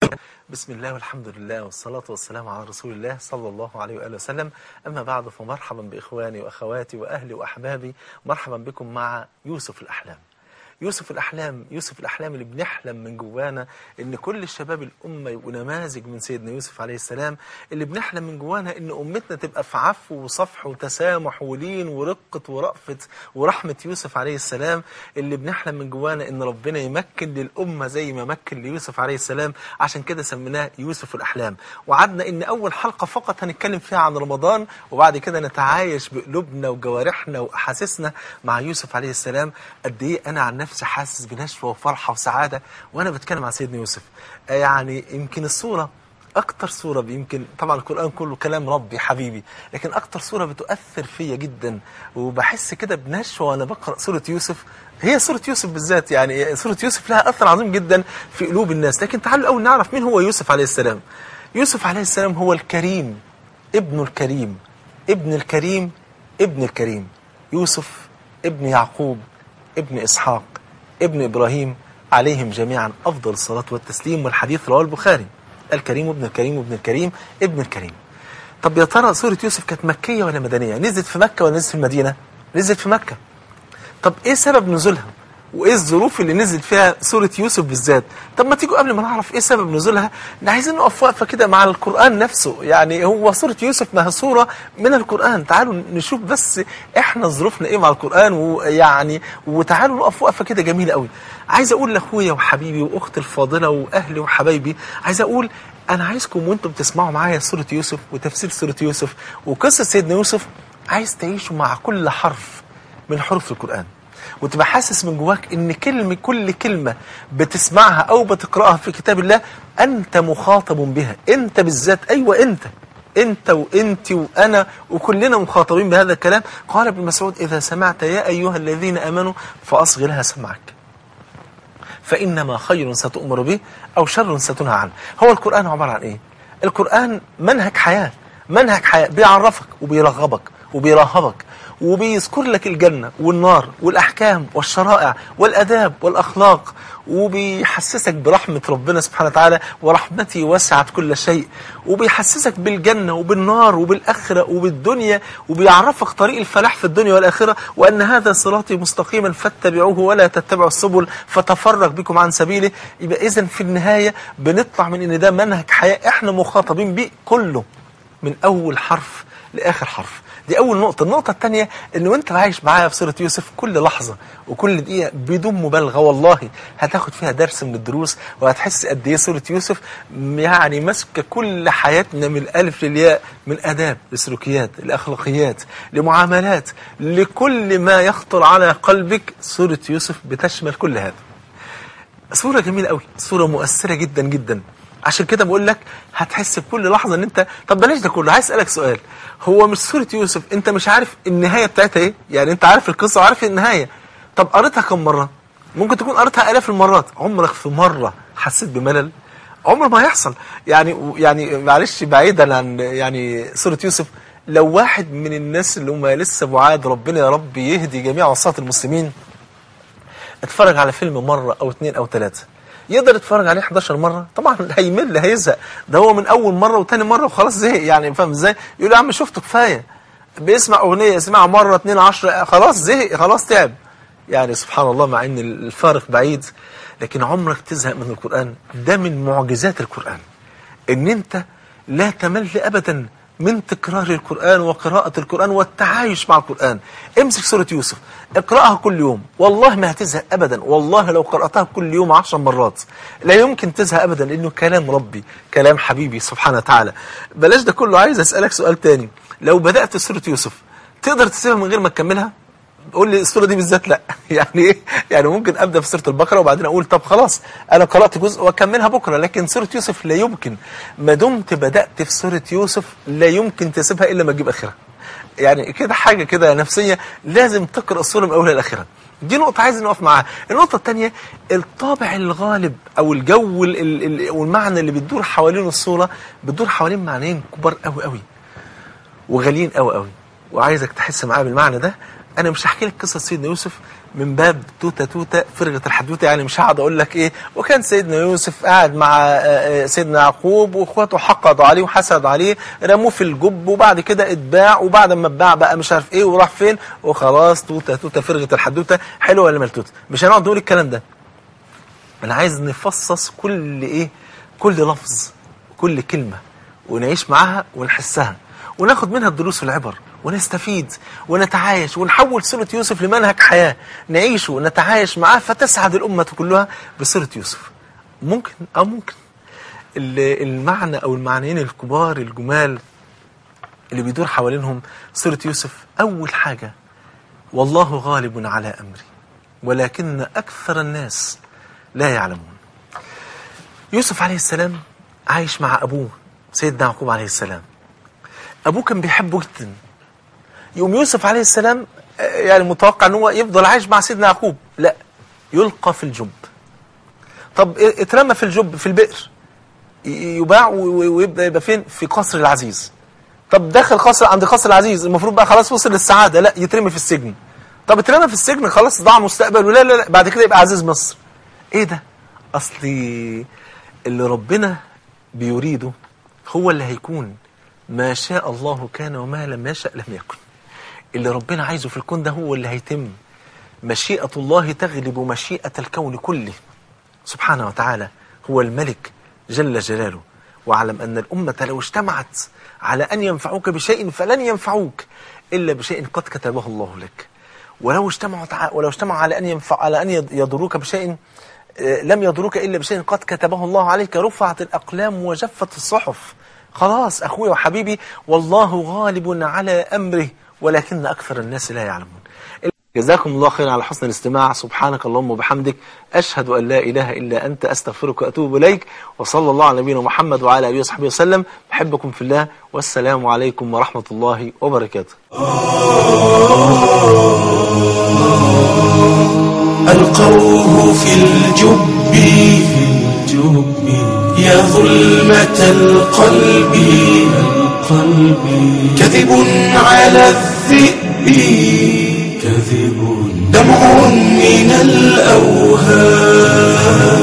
بسم الله والحمد لله والصلاة والسلام على رسول الله صلى الله عليه وآله وسلم أما بعد فمرحبا بإخواني وأخواتي وأهلي وأحبابي مرحبا بكم مع يوسف الأحلام يوسف الأحلام يوسف الأحلام اللي بنحلم من جوانا إن كل شباب الأمة يبقوا نماذج من سيدنا يوسف عليه السلام اللي بنحلم من جوانا إن أمتنا تبقى في عفو وصفح وتسامح ولين ورقة ورأفة ورحمة يوسف عليه السلام اللي بنحلم من جوانا إن ربنا يمكن للأمة زي ما مكن ليوسف عليه السلام عشان كده سميناه يوسف الأحلام وعدنا إن أول حلقة فقط هنتكلم فيها عن رمضان وبعد كده نتعايش بقلوبنا وجوارحنا وأحاسيسنا مع يوسف عليه السلام قد إيه أنا عن نفسي حاسس بنشوة وفرحة وسعادة وأنا بتكلم عن سيدنا يوسف آه يعني يمكن الصورة أكتر صورة يمكن طبعا القرآن كله كلام ربي حبيبي لكن أكتر صورة بتؤثر فيا جدا وبحس كده بنشوة وأنا بقرأ سورة يوسف هي سورة يوسف بالذات يعني سورة يوسف لها أثر عظيم جدا في قلوب الناس لكن تعالوا الأول نعرف مين هو يوسف عليه السلام يوسف عليه السلام هو الكريم ابن الكريم ابن الكريم ابن الكريم يوسف ابن يعقوب ابن إسحاق ابن إبراهيم عليهم جميعا أفضل الصلاة والتسليم والحديث رواه البخاري الكريم ابن الكريم ابن الكريم ابن الكريم طب يا ترى سورة يوسف كانت مكية ولا مدنية نزلت في مكة ولا نزلت في المدينة نزلت في مكة طب ايه سبب نزولها وايه الظروف اللي نزلت فيها سورة يوسف بالذات طب ما تيجوا قبل ما نعرف ايه سبب نزولها عايزين نقف وقفة كده مع القرآن نفسه يعني هو سورة يوسف ما هي سورة من القرآن تعالوا نشوف بس احنا ظروفنا ايه مع القرآن ويعني وتعالوا نقف وقفة كده جميلة قوي عايز اقول لاخويا وحبيبي واختي الفاضلة واهلي وحبايبي عايز اقول انا عايزكم وانتم بتسمعوا معايا سورة يوسف وتفسير سورة يوسف وقصة سيدنا يوسف عايز تعيشوا مع كل حرف من حروف القرآن وتبقى حاسس من جواك ان كلمة كل كلمة بتسمعها او بتقرأها في كتاب الله انت مخاطب بها انت بالذات ايوه انت انت وانت وانا وكلنا مخاطبين بهذا الكلام قال ابن مسعود اذا سمعت يا ايها الذين امنوا فاصغ لها سمعك فانما خير ستؤمر به او شر ستنهى عنه هو القرآن عبارة عن ايه القرآن منهج حياة منهج حياة بيعرفك وبيرغبك وبيرهبك وبيذكر لك الجنة والنار والأحكام والشرائع والأداب والأخلاق وبيحسسك برحمة ربنا سبحانه وتعالى ورحمتي وسعت كل شيء وبيحسسك بالجنة وبالنار وبالآخرة وبالدنيا وبيعرفك طريق الفلاح في الدنيا والآخرة وأن هذا صراطي مستقيما فاتبعوه ولا تتبعوا السبل فتفرق بكم عن سبيله يبقى إذا في النهاية بنطلع من إن ده منهج حياة إحنا مخاطبين بيه كله من أول حرف لآخر حرف دي أول نقطة النقطة الثانية إن وأنت عايش معايا في سورة يوسف كل لحظة وكل دقيقة بدون مبالغة والله هتاخد فيها درس من الدروس وهتحس قد إيه سورة يوسف يعني ماسكة كل حياتنا من الألف للياء من آداب لسلوكيات لأخلاقيات لمعاملات لكل ما يخطر على قلبك سورة يوسف بتشمل كل هذا صورة جميلة قوي صورة مؤثرة جدا جدا عشان كده بقول لك هتحس بكل لحظة ان انت طب بلاش ده كله عايز اسالك سؤال هو مش سورة يوسف انت مش عارف النهاية بتاعتها ايه يعني انت عارف القصة وعارف النهاية طب قريتها كم مرة ممكن تكون قريتها الاف المرات عمرك في مرة حسيت بملل عمر ما هيحصل يعني يعني معلش بعيدا عن يعني سورة يوسف لو واحد من الناس اللي هم لسه بعاد ربنا يا رب يهدي جميع عصاة المسلمين اتفرج على فيلم مرة او اتنين او ثلاثة يقدر يتفرج عليه 11 مرة طبعا هيمل هيزهق ده هو من اول مرة وتاني مرة وخلاص زهق يعني فاهم ازاي يقول يا عم شفته كفاية بيسمع اغنية يسمعها مرة اتنين عشرة خلاص زهق خلاص تعب يعني سبحان الله مع ان الفارق بعيد لكن عمرك تزهق من القرآن ده من معجزات القرآن ان انت لا تمل ابدا من تكرار القرآن وقراءة القرآن والتعايش مع القرآن امسك سورة يوسف اقرأها كل يوم والله ما هتزهق أبدا والله لو قرأتها كل يوم عشر مرات لا يمكن تزهق أبدا لأنه كلام ربي كلام حبيبي سبحانه وتعالى بلاش ده كله عايز أسألك سؤال تاني لو بدأت سورة يوسف تقدر تسيبها من غير ما تكملها قول لي السوره دي بالذات لا يعني ايه يعني ممكن ابدا في سوره البقره وبعدين اقول طب خلاص انا قرات جزء واكملها بكره لكن سوره يوسف لا يمكن ما دمت بدات في سوره يوسف لا يمكن تسيبها الا ما تجيب اخرها يعني كده حاجه كده نفسيه لازم تقرا السوره من اولها لاخرها دي نقطة عايز نقف معاها النقطة الثانية الطابع الغالب أو الجو ال ال والمعنى اللي بتدور حوالين الصورة بتدور حوالين معنيين كبار قوي قوي وغاليين قوي قوي وعايزك تحس معايا بالمعنى ده انا مش هحكي لك قصه سيدنا يوسف من باب توتة توتة فرغة الحدوتة يعني مش هقعد اقول لك ايه وكان سيدنا يوسف قاعد مع آه، آه، سيدنا يعقوب واخواته حقدوا عليه وحسدوا عليه رموه في الجب وبعد كده اتباع وبعد ما اتباع بقى مش عارف ايه وراح فين وخلاص توتة توتة فرغة الحدوتة حلوه ولا ملتوتة مش هنقعد نقول الكلام ده انا عايز نفصص كل ايه كل لفظ كل كلمة ونعيش معاها ونحسها وناخد منها الدروس والعبر ونستفيد ونتعايش ونحول سورة يوسف لمنهج حياة نعيشه ونتعايش معاه فتسعد الأمة كلها بسورة يوسف ممكن أو ممكن ال- المعنى أو المعنيين الكبار الجمال اللي بيدور حوالينهم سورة يوسف أول حاجة والله غالب على أمري ولكن أكثر الناس لا يعلمون يوسف عليه السلام عايش مع أبوه سيدنا يعقوب عليه السلام أبوه كان بيحبه جدا يقوم يوسف عليه السلام آه، يعني متوقع ان هو يفضل عايش مع سيدنا يعقوب لا يلقى في الجب طب إيه- اترمى في الجب في البئر ي- يباع و- و- ويبقى يبقى فين في قصر العزيز طب دخل قصر عند قصر العزيز المفروض بقى خلاص وصل للسعاده لا يترمي في السجن طب اترمى في السجن خلاص ضاع مستقبله لا لا لا بعد كده يبقى عزيز مصر ايه ده اصلي اللي ربنا بيريده هو اللي هيكون ما شاء الله كان وما لم يشأ لم يكن اللي ربنا عايزه في الكون ده هو اللي هيتم مشيئة الله تغلب مشيئة الكون كله سبحانه وتعالى هو الملك جل جلاله واعلم أن الأمة لو اجتمعت على أن ينفعوك بشيء فلن ينفعوك إلا بشيء قد كتبه الله لك ولو اجتمعوا تع- ولو اجتمعوا على أن ينفع على أن يض- يضروك بشيء آه، لم يضروك إلا بشيء قد كتبه الله عليك رفعت الأقلام وجفت الصحف خلاص أخوي وحبيبي والله غالب على أمره ولكن أكثر الناس لا يعلمون جزاكم الله خيرا على حسن الاستماع سبحانك اللهم وبحمدك أشهد أن لا إله إلا أنت أستغفرك وأتوب إليك وصلى الله على نبينا محمد وعلى آله وصحبه وسلم بحبكم في الله والسلام عليكم ورحمة الله وبركاته ألقوه في الجب يا ظلمة القلب كذب على الذئب كذب دمع من الأوهام